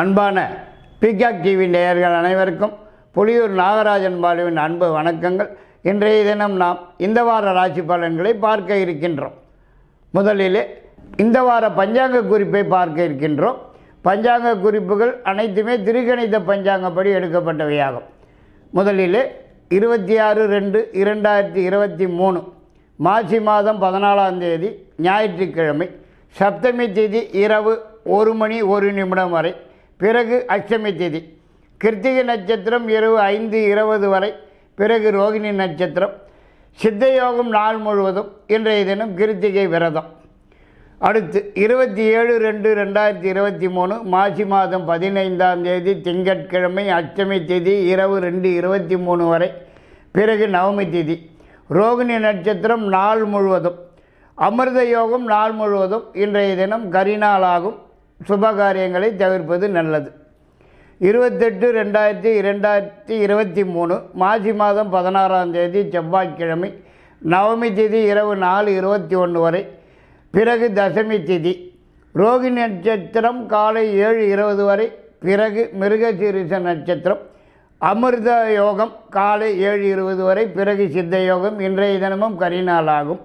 அன்பான peacock TV நேயர்கள் அனைவருக்கும் புலியூர் நாகராஜன் பாலுவின் அன்பு வணக்கங்கள் இன்றைய தினம் நாம் இந்த வார ராசி பலன்களை பார்க்க இருக்கின்றோம் முதலிலே இந்த வார பஞ்சாங்க குறிப்பை பார்க்க இருக்கின்றோம் பஞ்சாங்க குறிப்புகள் அனைத்துமே திருக்கணித பஞ்சாங்கப்படி எடுக்கப்பட்டவையாகும் முதலிலே இருபத்தி ஆறு ரெண்டு இரண்டாயிரத்தி இருபத்தி மூணு மாசி மாதம் பதினாலாம் தேதி ஞாயிற்றுக்கிழமை சப்தமி தேதி இரவு ஒரு மணி ஒரு நிமிடம் வரை பிறகு அஷ்டமி தேதி கிருத்திகை நட்சத்திரம் இரவு ஐந்து இருபது வரை பிறகு ரோகிணி நட்சத்திரம் சித்த யோகம் நாள் முழுவதும் இன்றைய தினம் கிருத்திகை விரதம் அடுத்து இருபத்தி ஏழு ரெண்டு ரெண்டாயிரத்தி இருபத்தி மூணு மாசி மாதம் பதினைந்தாம் தேதி திங்கட்கிழமை அஷ்டமி தேதி இரவு ரெண்டு இருபத்தி மூணு வரை பிறகு நவமி தேதி ரோகிணி நட்சத்திரம் நாள் முழுவதும் அமிர்த யோகம் நாள் முழுவதும் இன்றைய தினம் கரிநாளாகும் சுபகாரியங்களை தவிர்ப்பது நல்லது இருபத்தெட்டு ரெண்டாயிரத்தி இரண்டாயிரத்தி இருபத்தி மூணு மாசி மாதம் பதினாறாம் தேதி செவ்வாய்க்கிழமை நவமி தேதி இரவு நாலு இருபத்தி ஒன்று வரை பிறகு தசமி திதி ரோகிணி நட்சத்திரம் காலை ஏழு இருபது வரை பிறகு மிருகசீரிச நட்சத்திரம் அமிர்த யோகம் காலை ஏழு இருபது வரை பிறகு சித்த யோகம் இன்றைய தினமும் கரிநாளாகும்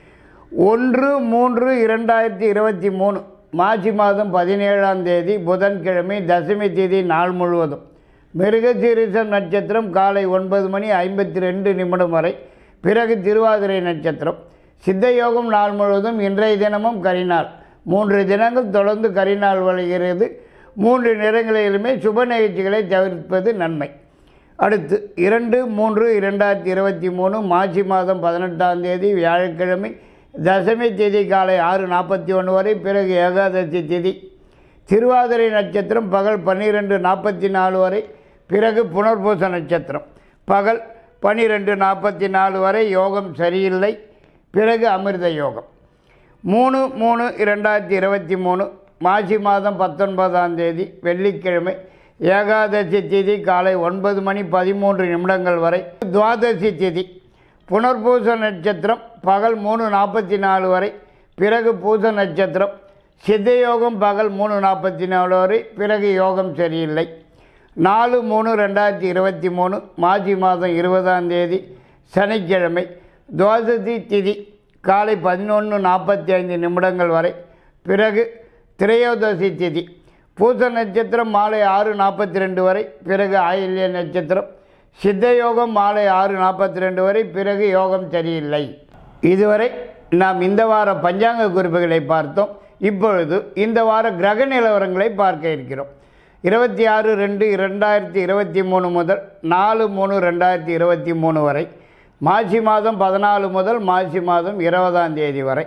ஒன்று மூன்று இரண்டாயிரத்தி இருபத்தி மூணு மார்ச் மாதம் பதினேழாம் தேதி புதன்கிழமை தசமி தேதி நாள் முழுவதும் மிருகசீரிசம் நட்சத்திரம் காலை ஒன்பது மணி ஐம்பத்தி ரெண்டு நிமிடம் வரை பிறகு திருவாதிரை நட்சத்திரம் சித்த யோகம் நாள் முழுவதும் இன்றைய தினமும் கரிநாள் மூன்று தினங்கள் தொடர்ந்து கரிநாள் வருகிறது மூன்று நிறங்களிலுமே சுப நிகழ்ச்சிகளை தவிர்ப்பது நன்மை அடுத்து இரண்டு மூன்று இரண்டாயிரத்தி இருபத்தி மூணு மார்ச் மாதம் பதினெட்டாம் தேதி வியாழக்கிழமை தசமி தேதி காலை ஆறு நாற்பத்தி ஒன்று வரை பிறகு ஏகாதசி திதி திருவாதிரை நட்சத்திரம் பகல் பன்னிரெண்டு நாற்பத்தி நாலு வரை பிறகு புனர்பூச நட்சத்திரம் பகல் பன்னிரெண்டு நாற்பத்தி நாலு வரை யோகம் சரியில்லை பிறகு அமிர்த யோகம் மூணு மூணு இரண்டாயிரத்தி இருபத்தி மூணு மாசி மாதம் பத்தொன்பதாம் தேதி வெள்ளிக்கிழமை ஏகாதசி திதி காலை ஒன்பது மணி பதிமூன்று நிமிடங்கள் வரை துவாதசி திதி புனர்பூச நட்சத்திரம் பகல் மூணு நாற்பத்தி நாலு வரை பிறகு பூச நட்சத்திரம் சித்த யோகம் பகல் மூணு நாற்பத்தி நாலு வரை பிறகு யோகம் சரியில்லை நாலு மூணு ரெண்டாயிரத்தி இருபத்தி மூணு மாசி மாதம் இருபதாம் தேதி சனிக்கிழமை துவாதசி திதி காலை பதினொன்று நாற்பத்தி ஐந்து நிமிடங்கள் வரை பிறகு திரையோதசி திதி பூச நட்சத்திரம் மாலை ஆறு நாற்பத்தி ரெண்டு வரை பிறகு ஆயில்ய நட்சத்திரம் சித்த யோகம் மாலை ஆறு நாற்பத்தி ரெண்டு வரை பிறகு யோகம் சரியில்லை இதுவரை நாம் இந்த வார பஞ்சாங்க குறிப்புகளை பார்த்தோம் இப்பொழுது இந்த வார கிரக நிலவரங்களை பார்க்க இருக்கிறோம் இருபத்தி ஆறு ரெண்டு ரெண்டாயிரத்தி இருபத்தி மூணு முதல் நாலு மூணு ரெண்டாயிரத்தி இருபத்தி மூணு வரை மாசி மாதம் பதினாலு முதல் மாசி மாதம் இருபதாம் தேதி வரை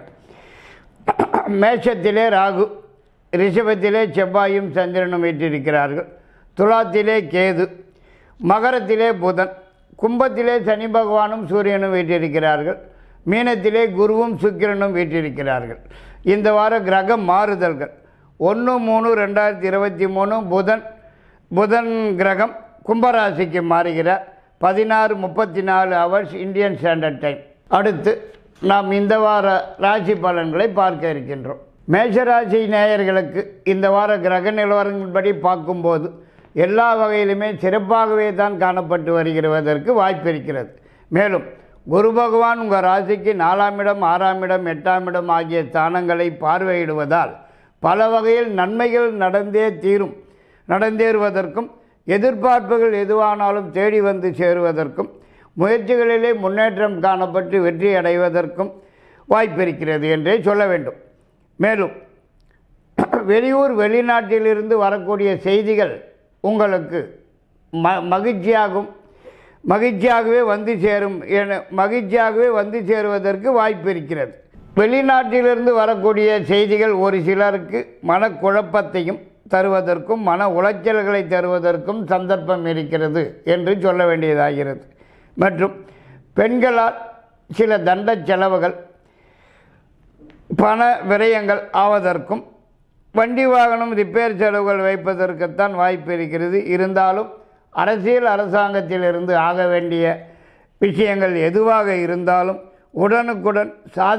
மேஷத்திலே ராகு ரிஷபத்திலே செவ்வாயும் சந்திரனும் வீற்றிருக்கிறார்கள் துலாத்திலே கேது மகரத்திலே புதன் கும்பத்திலே சனி பகவானும் சூரியனும் வீற்றிருக்கிறார்கள் மீனத்திலே குருவும் சுக்கிரனும் வீற்றிருக்கிறார்கள் இந்த வார கிரக மாறுதல்கள் ஒன்று மூணு ரெண்டாயிரத்தி இருபத்தி மூணு புதன் புதன் கிரகம் கும்பராசிக்கு மாறுகிறார் பதினாறு முப்பத்தி நாலு ஹவர்ஸ் இந்தியன் ஸ்டாண்டர்ட் டைம் அடுத்து நாம் இந்த வார ராசி பலன்களை பார்க்க இருக்கின்றோம் மேஷராசி நேயர்களுக்கு இந்த வார கிரக நிலவரங்களின்படி பார்க்கும்போது எல்லா வகையிலுமே சிறப்பாகவே தான் காணப்பட்டு வருகிறதற்கு வாய்ப்பு இருக்கிறது மேலும் குரு பகவான் உங்கள் ராசிக்கு நாலாம் இடம் ஆறாம் இடம் எட்டாம் இடம் ஆகிய ஸ்தானங்களை பார்வையிடுவதால் பல வகையில் நன்மைகள் நடந்தே தீரும் நடந்தேறுவதற்கும் எதிர்பார்ப்புகள் எதுவானாலும் தேடி வந்து சேருவதற்கும் முயற்சிகளிலே முன்னேற்றம் காணப்பட்டு வெற்றி அடைவதற்கும் வாய்ப்பிருக்கிறது என்றே சொல்ல வேண்டும் மேலும் வெளியூர் வெளிநாட்டிலிருந்து வரக்கூடிய செய்திகள் உங்களுக்கு ம மகிழ்ச்சியாகும் மகிழ்ச்சியாகவே வந்து சேரும் என மகிழ்ச்சியாகவே வந்து சேருவதற்கு வாய்ப்பு இருக்கிறது வெளிநாட்டிலிருந்து வரக்கூடிய செய்திகள் ஒரு சிலருக்கு மனக்குழப்பத்தையும் தருவதற்கும் மன உளைச்சல்களை தருவதற்கும் சந்தர்ப்பம் இருக்கிறது என்று சொல்ல வேண்டியதாகிறது மற்றும் பெண்களால் சில தண்ட செலவுகள் பண விரயங்கள் ஆவதற்கும் வண்டி வாகனம் ரிப்பேர் செலவுகள் வைப்பதற்குத்தான் வாய்ப்பு இருக்கிறது இருந்தாலும் அரசியல் அரசாங்கத்திலிருந்து ஆக வேண்டிய விஷயங்கள் எதுவாக இருந்தாலும் உடனுக்குடன்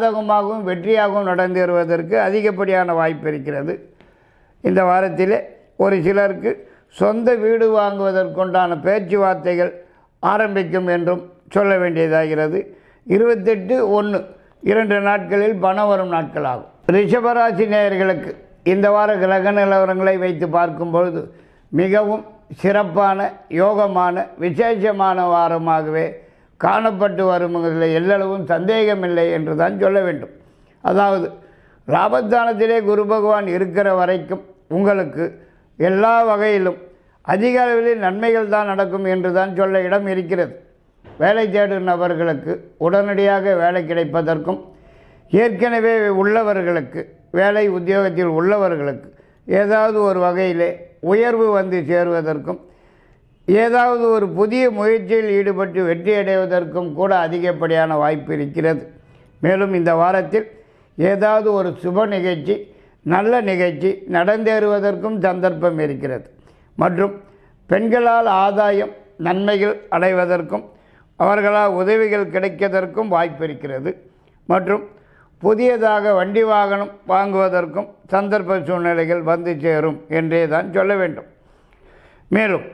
சாதகமாகவும் வெற்றியாகவும் நடந்தேறுவதற்கு அதிகப்படியான வாய்ப்பு இருக்கிறது இந்த வாரத்திலே ஒரு சிலருக்கு சொந்த வீடு வாங்குவதற்குண்டான பேச்சுவார்த்தைகள் ஆரம்பிக்கும் என்றும் சொல்ல வேண்டியதாகிறது இருபத்தெட்டு ஒன்று இரண்டு நாட்களில் பணம் வரும் நாட்களாகும் ரிஷபராசி நேயர்களுக்கு இந்த வார கிரக நிலவரங்களை வைத்து பார்க்கும்பொழுது மிகவும் சிறப்பான யோகமான விசேஷமான வாரமாகவே காணப்பட்டு வருவதில் எல்லளவும் சந்தேகமில்லை என்று தான் சொல்ல வேண்டும் அதாவது லாபஸ்தானத்திலே குரு பகவான் இருக்கிற வரைக்கும் உங்களுக்கு எல்லா வகையிலும் அதிக அளவில் நன்மைகள் தான் நடக்கும் என்று தான் சொல்ல இடம் இருக்கிறது வேலை தேடும் நபர்களுக்கு உடனடியாக வேலை கிடைப்பதற்கும் ஏற்கனவே உள்ளவர்களுக்கு வேலை உத்தியோகத்தில் உள்ளவர்களுக்கு ஏதாவது ஒரு வகையிலே உயர்வு வந்து சேருவதற்கும் ஏதாவது ஒரு புதிய முயற்சியில் ஈடுபட்டு வெற்றி அடைவதற்கும் கூட அதிகப்படியான வாய்ப்பு இருக்கிறது மேலும் இந்த வாரத்தில் ஏதாவது ஒரு சுப நிகழ்ச்சி நல்ல நிகழ்ச்சி நடந்தேறுவதற்கும் சந்தர்ப்பம் இருக்கிறது மற்றும் பெண்களால் ஆதாயம் நன்மைகள் அடைவதற்கும் அவர்களால் உதவிகள் கிடைப்பதற்கும் வாய்ப்பு இருக்கிறது மற்றும் புதியதாக வண்டி வாகனம் வாங்குவதற்கும் சந்தர்ப்ப சூழ்நிலைகள் வந்து சேரும் என்றே தான் சொல்ல வேண்டும் மேலும்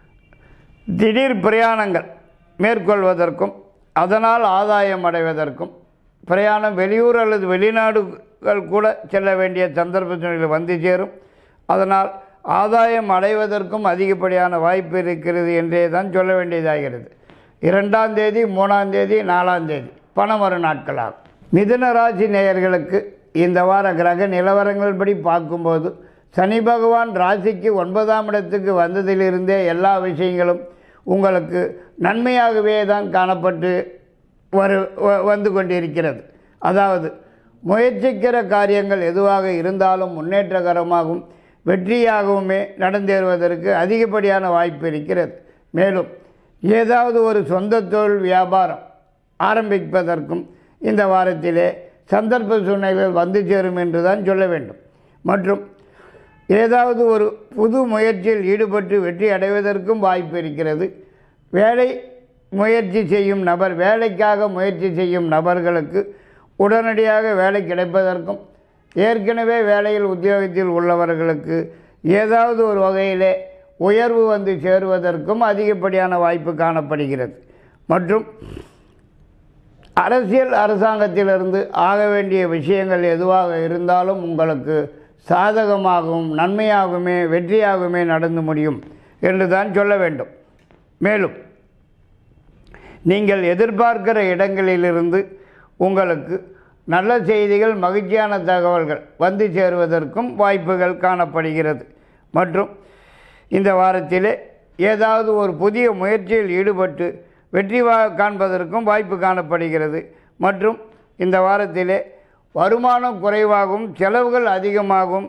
திடீர் பிரயாணங்கள் மேற்கொள்வதற்கும் அதனால் ஆதாயம் அடைவதற்கும் பிரயாணம் வெளியூர் அல்லது வெளிநாடுகள் கூட செல்ல வேண்டிய சந்தர்ப்ப சூழ்நிலை வந்து சேரும் அதனால் ஆதாயம் அடைவதற்கும் அதிகப்படியான வாய்ப்பு இருக்கிறது என்றே தான் சொல்ல வேண்டியதாகிறது இரண்டாம் தேதி மூணாம் தேதி நாலாம் தேதி பணம் வரும் நாட்களாகும் மிதுன ராசி நேயர்களுக்கு இந்த வார கிரக நிலவரங்கள்படி பார்க்கும்போது சனி பகவான் ராசிக்கு ஒன்பதாம் இடத்துக்கு வந்ததிலிருந்தே எல்லா விஷயங்களும் உங்களுக்கு நன்மையாகவே தான் காணப்பட்டு வரு வ- வந்து கொண்டிருக்கிறது அதாவது முயற்சிக்கிற காரியங்கள் எதுவாக இருந்தாலும் முன்னேற்றகரமாகவும் வெற்றியாகவுமே நடந்தேறுவதற்கு அதிகப்படியான வாய்ப்பு இருக்கிறது மேலும் ஏதாவது ஒரு சொந்த தொழில் வியாபாரம் ஆரம்பிப்பதற்கும் இந்த வாரத்திலே சந்தர்ப்ப சூழ்நிலைகள் வந்து சேரும் என்று தான் சொல்ல வேண்டும் மற்றும் ஏதாவது ஒரு புது முயற்சியில் ஈடுபட்டு வெற்றி அடைவதற்கும் வாய்ப்பு இருக்கிறது வேலை முயற்சி செய்யும் நபர் வேலைக்காக முயற்சி செய்யும் நபர்களுக்கு உடனடியாக வேலை கிடைப்பதற்கும் ஏற்கனவே வேலையில் உத்தியோகத்தில் உள்ளவர்களுக்கு ஏதாவது ஒரு வகையிலே உயர்வு வந்து சேருவதற்கும் அதிகப்படியான வாய்ப்பு காணப்படுகிறது மற்றும் அரசியல் அரசாங்கத்திலிருந்து ஆக வேண்டிய விஷயங்கள் எதுவாக இருந்தாலும் உங்களுக்கு சாதகமாகவும் நன்மையாகவுமே வெற்றியாகவுமே நடந்து முடியும் என்று தான் சொல்ல வேண்டும் மேலும் நீங்கள் எதிர்பார்க்கிற இடங்களிலிருந்து உங்களுக்கு நல்ல செய்திகள் மகிழ்ச்சியான தகவல்கள் வந்து சேருவதற்கும் வாய்ப்புகள் காணப்படுகிறது மற்றும் இந்த வாரத்திலே ஏதாவது ஒரு புதிய முயற்சியில் ஈடுபட்டு வெற்றி வா காண்பதற்கும் வாய்ப்பு காணப்படுகிறது மற்றும் இந்த வாரத்திலே வருமானம் குறைவாகவும் செலவுகள் அதிகமாகவும்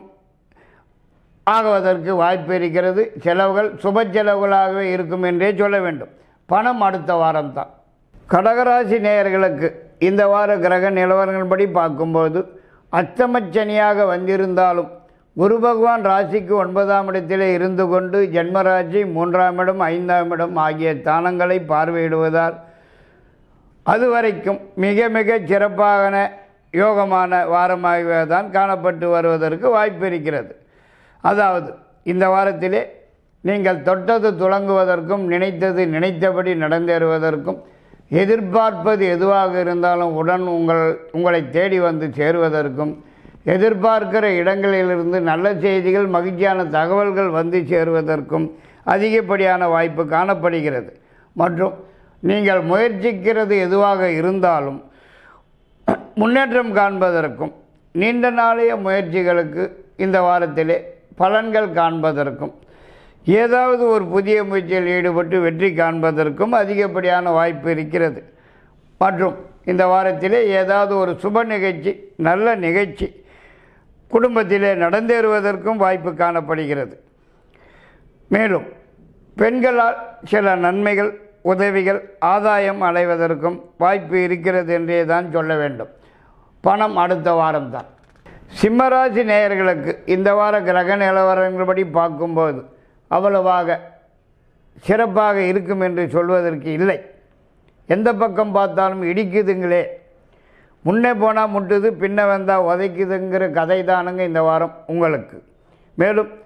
ஆகுவதற்கு வாய்ப்பு இருக்கிறது செலவுகள் சுப செலவுகளாகவே இருக்கும் என்றே சொல்ல வேண்டும் பணம் அடுத்த வாரம்தான் கடகராசி நேயர்களுக்கு இந்த வார கிரக நிலவரங்கள்படி பார்க்கும்போது அஷ்டமச்சனியாக வந்திருந்தாலும் குரு பகவான் ராசிக்கு ஒன்பதாம் இடத்திலே இருந்து கொண்டு ஜென்மராசி மூன்றாம் இடம் ஐந்தாம் இடம் ஆகிய தானங்களை பார்வையிடுவதால் அதுவரைக்கும் மிக மிக சிறப்பான யோகமான வாரமாகவே தான் காணப்பட்டு வருவதற்கு வாய்ப்பு இருக்கிறது அதாவது இந்த வாரத்திலே நீங்கள் தொட்டது துளங்குவதற்கும் நினைத்தது நினைத்தபடி நடந்தேறுவதற்கும் எதிர்பார்ப்பது எதுவாக இருந்தாலும் உடன் உங்கள் உங்களை தேடி வந்து சேருவதற்கும் எதிர்பார்க்கிற இடங்களிலிருந்து நல்ல செய்திகள் மகிழ்ச்சியான தகவல்கள் வந்து சேருவதற்கும் அதிகப்படியான வாய்ப்பு காணப்படுகிறது மற்றும் நீங்கள் முயற்சிக்கிறது எதுவாக இருந்தாலும் முன்னேற்றம் காண்பதற்கும் நீண்ட நாளைய முயற்சிகளுக்கு இந்த வாரத்திலே பலன்கள் காண்பதற்கும் ஏதாவது ஒரு புதிய முயற்சியில் ஈடுபட்டு வெற்றி காண்பதற்கும் அதிகப்படியான வாய்ப்பு இருக்கிறது மற்றும் இந்த வாரத்திலே ஏதாவது ஒரு சுப நிகழ்ச்சி நல்ல நிகழ்ச்சி குடும்பத்திலே நடந்தேறுவதற்கும் வாய்ப்பு காணப்படுகிறது மேலும் பெண்களால் சில நன்மைகள் உதவிகள் ஆதாயம் அடைவதற்கும் வாய்ப்பு இருக்கிறது என்றே தான் சொல்ல வேண்டும் பணம் அடுத்த வாரம்தான் சிம்மராசி நேயர்களுக்கு இந்த வார கிரக நிலவரங்கள்படி பார்க்கும்போது அவ்வளவாக சிறப்பாக இருக்கும் என்று சொல்வதற்கு இல்லை எந்த பக்கம் பார்த்தாலும் இடிக்குதுங்களே முன்னே போனால் முட்டுது பின்ன வந்தால் உதைக்குதுங்கிற கதை தானுங்க இந்த வாரம் உங்களுக்கு மேலும்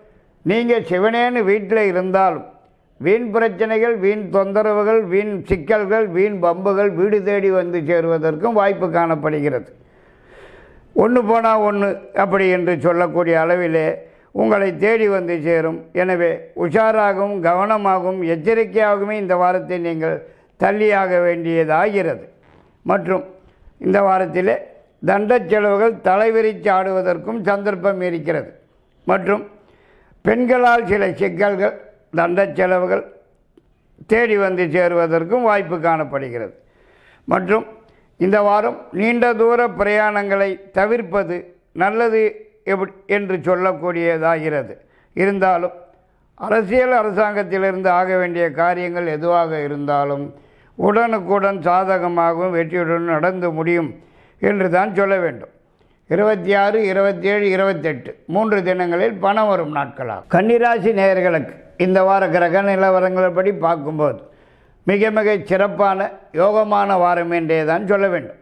நீங்கள் சிவனேன்னு வீட்டில் இருந்தாலும் வீண் பிரச்சனைகள் வீண் தொந்தரவுகள் வீண் சிக்கல்கள் வீண் பம்புகள் வீடு தேடி வந்து சேருவதற்கும் வாய்ப்பு காணப்படுகிறது ஒன்று போனால் ஒன்று அப்படி என்று சொல்லக்கூடிய அளவிலே உங்களை தேடி வந்து சேரும் எனவே உஷாராகவும் கவனமாகவும் எச்சரிக்கையாகவுமே இந்த வாரத்தை நீங்கள் தள்ளியாக வேண்டியதாகிறது மற்றும் இந்த வாரத்திலே தண்டச் செலவுகள் தலைவிரிச்சு ஆடுவதற்கும் சந்தர்ப்பம் இருக்கிறது மற்றும் பெண்களால் சில சிக்கல்கள் தண்டச் செலவுகள் தேடி வந்து சேருவதற்கும் வாய்ப்பு காணப்படுகிறது மற்றும் இந்த வாரம் நீண்ட தூர பிரயாணங்களை தவிர்ப்பது நல்லது எப்படி என்று சொல்லக்கூடியதாகிறது இருந்தாலும் அரசியல் அரசாங்கத்திலிருந்து ஆக வேண்டிய காரியங்கள் எதுவாக இருந்தாலும் உடனுக்குடன் சாதகமாகவும் வெற்றியுடன் நடந்து முடியும் என்று தான் சொல்ல வேண்டும் இருபத்தி ஆறு இருபத்தி ஏழு இருபத்தெட்டு மூன்று தினங்களில் பணம் வரும் நாட்களாகும் கன்னிராசி நேயர்களுக்கு இந்த வார கிரக நிலவரங்கள்படி பார்க்கும்போது மிக மிக சிறப்பான யோகமான வாரம் என்றே தான் சொல்ல வேண்டும்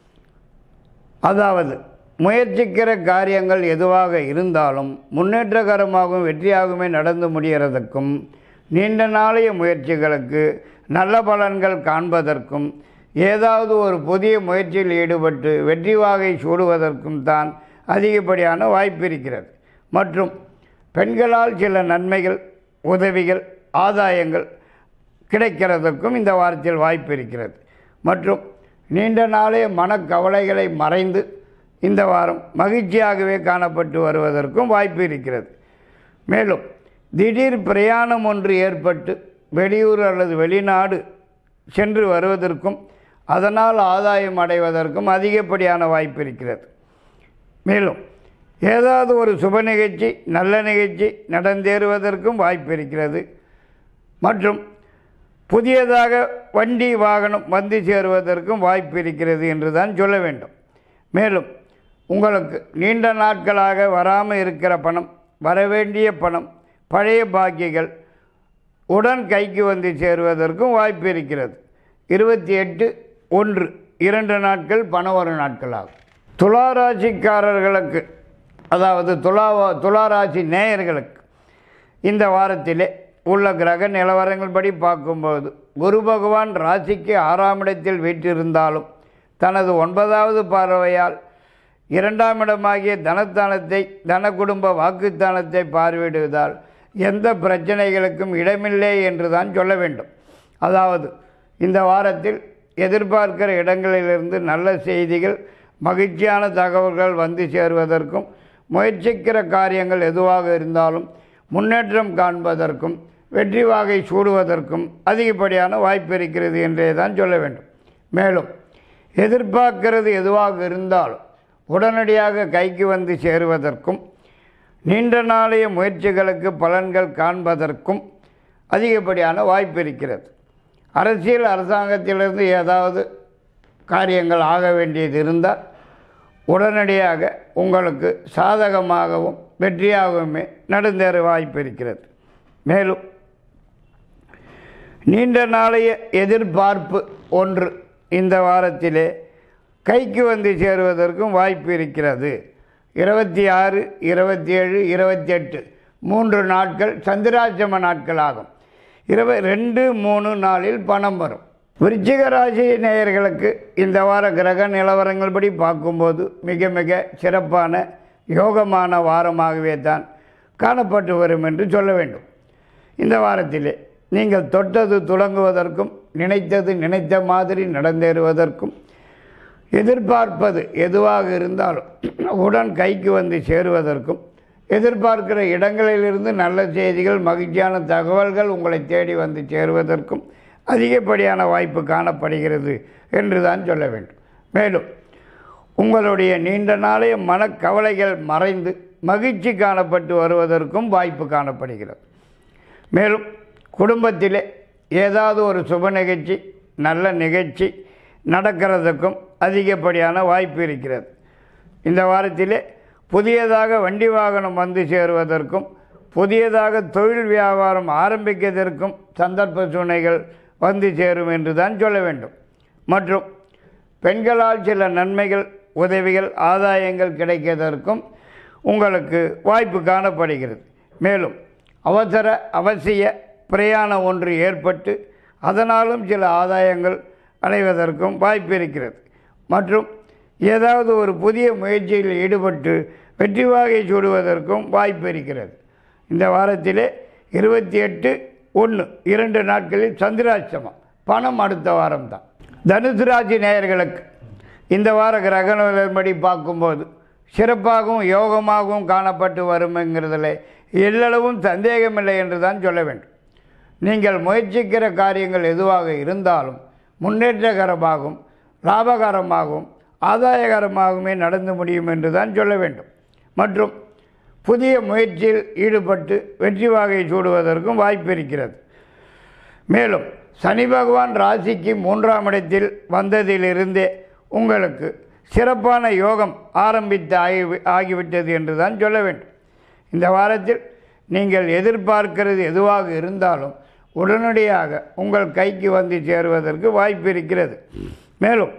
அதாவது முயற்சிக்கிற காரியங்கள் எதுவாக இருந்தாலும் முன்னேற்றகரமாகவும் வெற்றியாகவுமே நடந்து முடிகிறதுக்கும் நீண்ட நாளைய முயற்சிகளுக்கு நல்ல பலன்கள் காண்பதற்கும் ஏதாவது ஒரு புதிய முயற்சியில் ஈடுபட்டு வெற்றி வாகை சூடுவதற்கும் தான் அதிகப்படியான வாய்ப்பு இருக்கிறது மற்றும் பெண்களால் சில நன்மைகள் உதவிகள் ஆதாயங்கள் கிடைக்கிறதுக்கும் இந்த வாரத்தில் வாய்ப்பு இருக்கிறது மற்றும் நீண்ட நாளே மனக்கவலைகளை மறைந்து இந்த வாரம் மகிழ்ச்சியாகவே காணப்பட்டு வருவதற்கும் வாய்ப்பு இருக்கிறது மேலும் திடீர் பிரயாணம் ஒன்று ஏற்பட்டு வெளியூர் அல்லது வெளிநாடு சென்று வருவதற்கும் அதனால் ஆதாயம் அடைவதற்கும் அதிகப்படியான வாய்ப்பு இருக்கிறது மேலும் ஏதாவது ஒரு சுப நிகழ்ச்சி நல்ல நிகழ்ச்சி நடந்தேறுவதற்கும் வாய்ப்பு இருக்கிறது மற்றும் புதியதாக வண்டி வாகனம் வந்து சேருவதற்கும் வாய்ப்பு இருக்கிறது என்று தான் சொல்ல வேண்டும் மேலும் உங்களுக்கு நீண்ட நாட்களாக வராமல் இருக்கிற பணம் வரவேண்டிய பணம் பழைய பாக்கிகள் உடன் கைக்கு வந்து சேருவதற்கும் வாய்ப்பு இருக்கிறது இருபத்தி எட்டு ஒன்று இரண்டு நாட்கள் பணம் வரும் நாட்களாகும் துளாராசிக்காரர்களுக்கு அதாவது துலா துளாராசி நேயர்களுக்கு இந்த வாரத்திலே உள்ள கிரக நிலவரங்கள்படி பார்க்கும்போது குரு பகவான் ராசிக்கு ஆறாம் இடத்தில் வீற்றிருந்தாலும் தனது ஒன்பதாவது பார்வையால் இரண்டாம் இடமாகிய தனத்தானத்தை தன குடும்ப வாக்குத்தானத்தை பார்வையிடுவதால் எந்த பிரச்சனைகளுக்கும் இடமில்லை என்று தான் சொல்ல வேண்டும் அதாவது இந்த வாரத்தில் எதிர்பார்க்கிற இடங்களிலிருந்து நல்ல செய்திகள் மகிழ்ச்சியான தகவல்கள் வந்து சேருவதற்கும் முயற்சிக்கிற காரியங்கள் எதுவாக இருந்தாலும் முன்னேற்றம் காண்பதற்கும் வெற்றி வாகை சூடுவதற்கும் அதிகப்படியான வாய்ப்பு இருக்கிறது என்றே தான் சொல்ல வேண்டும் மேலும் எதிர்பார்க்கிறது எதுவாக இருந்தாலும் உடனடியாக கைக்கு வந்து சேருவதற்கும் நீண்ட நாளைய முயற்சிகளுக்கு பலன்கள் காண்பதற்கும் அதிகப்படியான வாய்ப்பு இருக்கிறது அரசியல் அரசாங்கத்திலிருந்து ஏதாவது காரியங்கள் ஆக வேண்டியது இருந்தால் உடனடியாக உங்களுக்கு சாதகமாகவும் வெற்றியாகவுமே நடந்தேற வாய்ப்பு இருக்கிறது மேலும் நீண்ட நாளைய எதிர்பார்ப்பு ஒன்று இந்த வாரத்திலே கைக்கு வந்து சேருவதற்கும் வாய்ப்பு இருக்கிறது இருபத்தி ஆறு இருபத்தி ஏழு இருபத்தி எட்டு மூன்று நாட்கள் சந்திராசிரம நாட்கள் ஆகும் இருப ரெண்டு மூணு நாளில் பணம் வரும் விருச்சிக ராசி நேயர்களுக்கு இந்த வார கிரக நிலவரங்கள்படி பார்க்கும்போது மிக மிக சிறப்பான யோகமான வாரமாகவே தான் காணப்பட்டு வரும் என்று சொல்ல வேண்டும் இந்த வாரத்திலே நீங்கள் தொட்டது துளங்குவதற்கும் நினைத்தது நினைத்த மாதிரி நடந்தேறுவதற்கும் எதிர்பார்ப்பது எதுவாக இருந்தாலும் உடன் கைக்கு வந்து சேருவதற்கும் எதிர்பார்க்கிற இடங்களிலிருந்து நல்ல செய்திகள் மகிழ்ச்சியான தகவல்கள் உங்களை தேடி வந்து சேருவதற்கும் அதிகப்படியான வாய்ப்பு காணப்படுகிறது என்று தான் சொல்ல வேண்டும் மேலும் உங்களுடைய நீண்ட நாளைய மனக்கவலைகள் மறைந்து மகிழ்ச்சி காணப்பட்டு வருவதற்கும் வாய்ப்பு காணப்படுகிறது மேலும் குடும்பத்திலே ஏதாவது ஒரு சுப நிகழ்ச்சி நல்ல நிகழ்ச்சி நடக்கிறதுக்கும் அதிகப்படியான வாய்ப்பு இருக்கிறது இந்த வாரத்திலே புதியதாக வண்டி வாகனம் வந்து சேருவதற்கும் புதியதாக தொழில் வியாபாரம் ஆரம்பிக்கிறதற்கும் சந்தர்ப்ப சூழ்நிலைகள் வந்து சேரும் என்று தான் சொல்ல வேண்டும் மற்றும் பெண்களால் சில நன்மைகள் உதவிகள் ஆதாயங்கள் கிடைக்கிறதற்கும் உங்களுக்கு வாய்ப்பு காணப்படுகிறது மேலும் அவசர அவசிய பிரயாணம் ஒன்று ஏற்பட்டு அதனாலும் சில ஆதாயங்கள் அடைவதற்கும் வாய்ப்பு இருக்கிறது மற்றும் ஏதாவது ஒரு புதிய முயற்சியில் ஈடுபட்டு வெற்றி வாகை சூடுவதற்கும் வாய்ப்பு இருக்கிறது இந்த வாரத்திலே இருபத்தி எட்டு ஒன்று இரண்டு நாட்களில் சந்திராஷ்டமம் பணம் அடுத்த வாரம்தான் தனுசு ராசி நேயர்களுக்கு இந்த வார கிரக நிலைப்படி பார்க்கும்போது சிறப்பாகவும் யோகமாகவும் காணப்பட்டு வரும்ங்கிறதுல எல்லளவும் சந்தேகமில்லை என்று தான் சொல்ல வேண்டும் நீங்கள் முயற்சிக்கிற காரியங்கள் எதுவாக இருந்தாலும் முன்னேற்றகரமாகவும் லாபகரமாகவும் ஆதாயகரமாகவுமே நடந்து முடியும் என்று தான் சொல்ல வேண்டும் மற்றும் புதிய முயற்சியில் ஈடுபட்டு வெற்றி வாகை சூடுவதற்கும் வாய்ப்பு இருக்கிறது மேலும் சனி பகவான் ராசிக்கு மூன்றாம் இடத்தில் வந்ததிலிருந்தே உங்களுக்கு சிறப்பான யோகம் ஆரம்பித்து ஆகி ஆகிவிட்டது என்று தான் சொல்ல வேண்டும் இந்த வாரத்தில் நீங்கள் எதிர்பார்க்கிறது எதுவாக இருந்தாலும் உடனடியாக உங்கள் கைக்கு வந்து சேருவதற்கு வாய்ப்பு இருக்கிறது மேலும்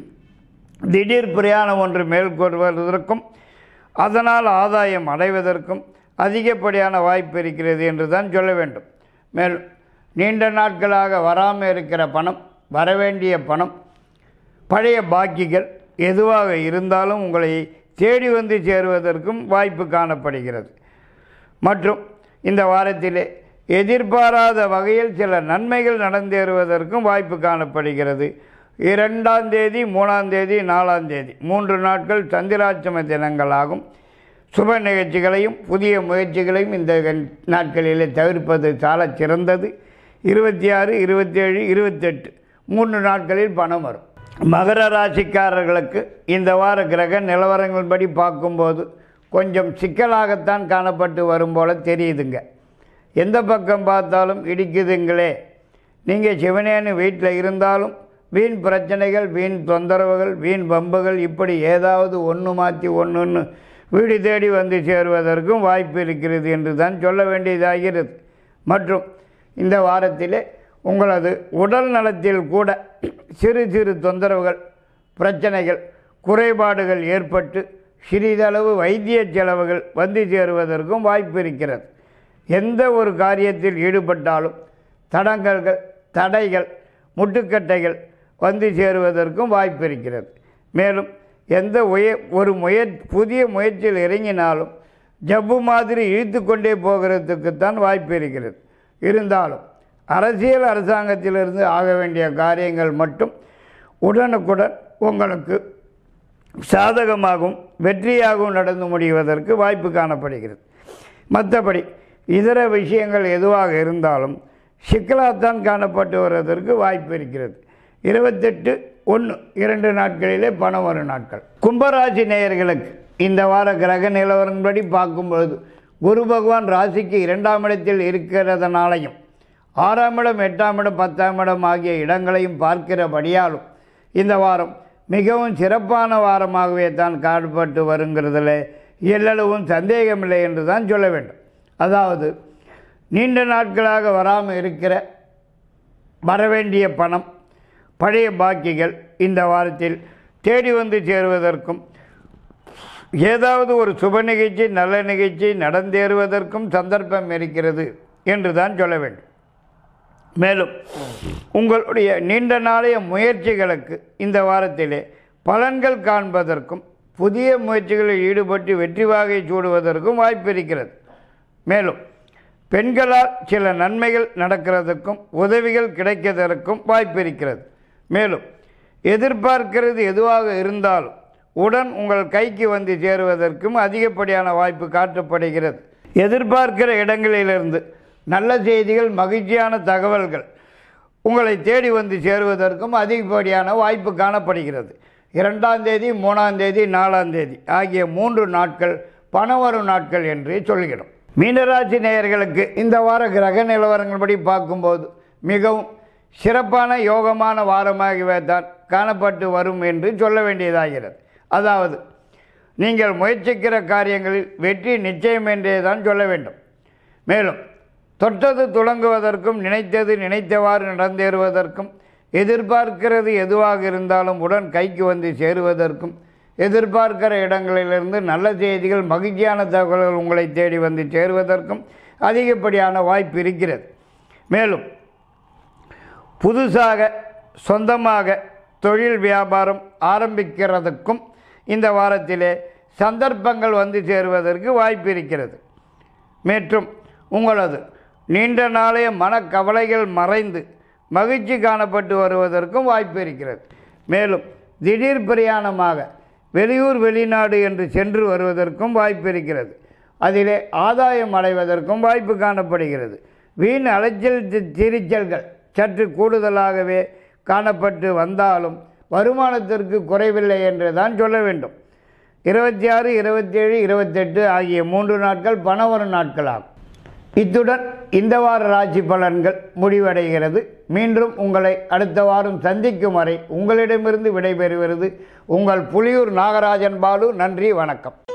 திடீர் பிரயாணம் ஒன்று மேற்கொள்வதற்கும் அதனால் ஆதாயம் அடைவதற்கும் அதிகப்படியான வாய்ப்பு இருக்கிறது என்று தான் சொல்ல வேண்டும் மேலும் நீண்ட நாட்களாக வராமல் இருக்கிற பணம் வரவேண்டிய பணம் பழைய பாக்கிகள் எதுவாக இருந்தாலும் உங்களை தேடி வந்து சேருவதற்கும் வாய்ப்பு காணப்படுகிறது மற்றும் இந்த வாரத்திலே எதிர்பாராத வகையில் சில நன்மைகள் நடந்தேறுவதற்கும் வாய்ப்பு காணப்படுகிறது இரண்டாம் தேதி மூணாம் தேதி நாலாம் தேதி மூன்று நாட்கள் சந்திராட்சம தினங்களாகும் சுப நிகழ்ச்சிகளையும் புதிய முயற்சிகளையும் இந்த நாட்களிலே தவிர்ப்பது சாலச் சிறந்தது இருபத்தி ஆறு இருபத்தேழு இருபத்தெட்டு மூன்று நாட்களில் பணம் வரும் மகர ராசிக்காரர்களுக்கு இந்த வார கிரக நிலவரங்கள்படி பார்க்கும்போது கொஞ்சம் சிக்கலாகத்தான் காணப்பட்டு வரும் போல தெரியுதுங்க எந்த பக்கம் பார்த்தாலும் இடிக்குதுங்களே நீங்கள் சிவனேன்னு வீட்டில் இருந்தாலும் வீண் பிரச்சனைகள் வீண் தொந்தரவுகள் வீண் பம்புகள் இப்படி ஏதாவது ஒன்று மாற்றி ஒன்றுன்னு வீடு தேடி வந்து சேருவதற்கும் வாய்ப்பு இருக்கிறது என்று தான் சொல்ல வேண்டியதாகிறது மற்றும் இந்த வாரத்திலே உங்களது உடல் நலத்தில் கூட சிறு சிறு தொந்தரவுகள் பிரச்சனைகள் குறைபாடுகள் ஏற்பட்டு சிறிதளவு வைத்திய செலவுகள் வந்து சேருவதற்கும் வாய்ப்பு இருக்கிறது எந்த ஒரு காரியத்தில் ஈடுபட்டாலும் தடங்கல்கள் தடைகள் முட்டுக்கட்டைகள் வந்து சேருவதற்கும் வாய்ப்பு இருக்கிறது மேலும் எந்த உய ஒரு முய புதிய முயற்சியில் இறங்கினாலும் ஜப்பு மாதிரி இழுத்து கொண்டே போகிறதுக்குத்தான் வாய்ப்பு இருக்கிறது இருந்தாலும் அரசியல் அரசாங்கத்திலிருந்து ஆக வேண்டிய காரியங்கள் மட்டும் உடனுக்குடன் உங்களுக்கு சாதகமாகவும் வெற்றியாகவும் நடந்து முடிவதற்கு வாய்ப்பு காணப்படுகிறது மற்றபடி இதர விஷயங்கள் எதுவாக இருந்தாலும் சிக்கலாகத்தான் காணப்பட்டு வருவதற்கு வாய்ப்பு இருக்கிறது இருபத்தெட்டு ஒன்று இரண்டு நாட்களிலே பணம் வரும் நாட்கள் கும்பராசி நேயர்களுக்கு இந்த வார கிரக நிலவரம்படி பார்க்கும்பொழுது குரு பகவான் ராசிக்கு இரண்டாம் இடத்தில் இருக்கிறதுனாலையும் ஆறாம் இடம் எட்டாம் இடம் பத்தாம் இடம் ஆகிய இடங்களையும் பார்க்கிறபடியாலும் இந்த வாரம் மிகவும் சிறப்பான வாரமாகவே தான் காணப்பட்டு வருங்கிறதுல எல்லளவும் சந்தேகமில்லை என்று தான் சொல்ல வேண்டும் அதாவது நீண்ட நாட்களாக வராமல் இருக்கிற வரவேண்டிய பணம் பழைய பாக்கிகள் இந்த வாரத்தில் தேடி வந்து சேருவதற்கும் ஏதாவது ஒரு சுப நிகழ்ச்சி நல்ல நிகழ்ச்சி நடந்தேறுவதற்கும் சந்தர்ப்பம் இருக்கிறது என்று தான் சொல்ல வேண்டும் மேலும் உங்களுடைய நீண்ட நாளைய முயற்சிகளுக்கு இந்த வாரத்திலே பலன்கள் காண்பதற்கும் புதிய முயற்சிகளில் ஈடுபட்டு வெற்றி வாகை சூடுவதற்கும் வாய்ப்பு இருக்கிறது மேலும் பெண்களால் சில நன்மைகள் நடக்கிறதுக்கும் உதவிகள் கிடைக்கிறதற்கும் வாய்ப்பு இருக்கிறது மேலும் எதிர்பார்க்கிறது எதுவாக இருந்தாலும் உடன் உங்கள் கைக்கு வந்து சேருவதற்கும் அதிகப்படியான வாய்ப்பு காட்டப்படுகிறது எதிர்பார்க்கிற இடங்களிலிருந்து நல்ல செய்திகள் மகிழ்ச்சியான தகவல்கள் உங்களை தேடி வந்து சேருவதற்கும் அதிகப்படியான வாய்ப்பு காணப்படுகிறது இரண்டாம் தேதி மூணாம் தேதி நாலாம் தேதி ஆகிய மூன்று நாட்கள் பணம் வரும் நாட்கள் என்று சொல்கிறோம் மீனராசி நேயர்களுக்கு இந்த வார கிரக நிலவரங்கள்படி பார்க்கும்போது மிகவும் சிறப்பான யோகமான வாரமாகவே தான் காணப்பட்டு வரும் என்று சொல்ல வேண்டியதாகிறது அதாவது நீங்கள் முயற்சிக்கிற காரியங்களில் வெற்றி நிச்சயம் என்றே தான் சொல்ல வேண்டும் மேலும் தொட்டது துளங்குவதற்கும் நினைத்தது நினைத்தவாறு நடந்தேறுவதற்கும் எதிர்பார்க்கிறது எதுவாக இருந்தாலும் உடன் கைக்கு வந்து சேருவதற்கும் எதிர்பார்க்கிற இடங்களிலிருந்து நல்ல செய்திகள் மகிழ்ச்சியான தகவல்கள் உங்களை தேடி வந்து சேருவதற்கும் அதிகப்படியான வாய்ப்பு இருக்கிறது மேலும் புதுசாக சொந்தமாக தொழில் வியாபாரம் ஆரம்பிக்கிறதுக்கும் இந்த வாரத்திலே சந்தர்ப்பங்கள் வந்து சேருவதற்கு வாய்ப்பு இருக்கிறது மற்றும் உங்களது நீண்ட நாளைய மனக்கவலைகள் மறைந்து மகிழ்ச்சி காணப்பட்டு வருவதற்கும் வாய்ப்பு இருக்கிறது மேலும் திடீர் பிரயாணமாக வெளியூர் வெளிநாடு என்று சென்று வருவதற்கும் வாய்ப்பு இருக்கிறது அதிலே ஆதாயம் அடைவதற்கும் வாய்ப்பு காணப்படுகிறது வீண் அலைச்சல் தி- திரிச்சல்கள் சற்று கூடுதலாகவே காணப்பட்டு வந்தாலும் வருமானத்திற்கு குறைவில்லை என்று தான் சொல்ல வேண்டும் இருபத்தி ஆறு இருபத்தேழு இருபத்தெட்டு ஆகிய மூன்று நாட்கள் பணவரும் நாட்களாகும் இத்துடன் இந்த வார ராசி பலன்கள் முடிவடைகிறது மீண்டும் உங்களை அடுத்த வாரம் சந்திக்கும் வரை உங்களிடமிருந்து விடைபெறுகிறது உங்கள் புலியூர் நாகராஜன் பாலு நன்றி வணக்கம்